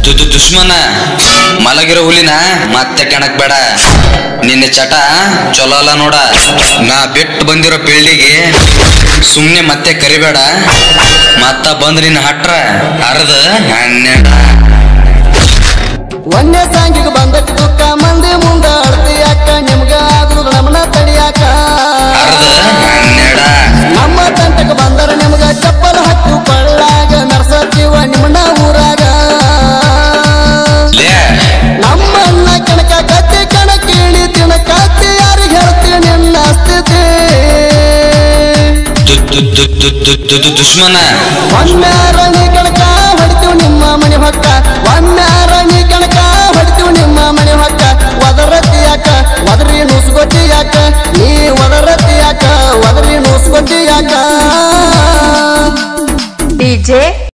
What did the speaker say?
ದು- ದುಶ್ಮನ ಮಲಗಿರೋ ಹುಲಿನ ಮತ್ತೆ ಕೆಣಕ್ ಬೇಡ ನಿನ್ನ ಚಟ ಚಲೋ ಅಲ್ಲ ನೋಡ ನಾ ಬಿಟ್ಟು ಬಂದಿರೋ ಪೀಳ್ಡಿಗೆ ಸುಮ್ನೆ ಮತ್ತೆ ಕರಿಬೇಡ ಮತ್ತ ಬಂದ್ ನಿನ್ನ ಹಟ್ರ ಅರ್ದ ಹನ್ನೆರಡ ಒಂದೇ ಸಾಂಗಿಗೆ ಬಂದಕ್ಕೆ ದುಃಖ ಮಂದಿ ಮುಂದ ಅಳ್ತಿ ಯಾಕ ನಿಮ್ಗ ಆಗುದು ನಮ್ಮನ್ನ ತಡಿಯಾಕ ಅರ್ದ ಹನ್ನೆರಡ ನಮ್ಮ ತಂಟಕ್ಕೆ ಬಂದರ ನಿಮ್ಗ ಚಪ್ಪಲ್ ಹಾಕು ಕೊಳ್ಳಾಗ ನರ್ಸತ್ತೀವ ನಿಮ್ಮನ್ನ ಊರಾಗ ಲೇ ನಮ್ಮನ್ನ ಕಣಕ ಕತ್ತಿ ಕಣ ಕೀಳಿ ತಿಣ ಕತ್ತಿ ಯಾರಿಗೆ ಹೇಳ್ತಿ ನಿನ್ನ ಸ್ಥಿತಿ ದು- ದು- ದು- ದು- ದು- ದು- ದು- ದುಶ್ಮನ ಒಮ್ಮ್ಯಾರ ನೀ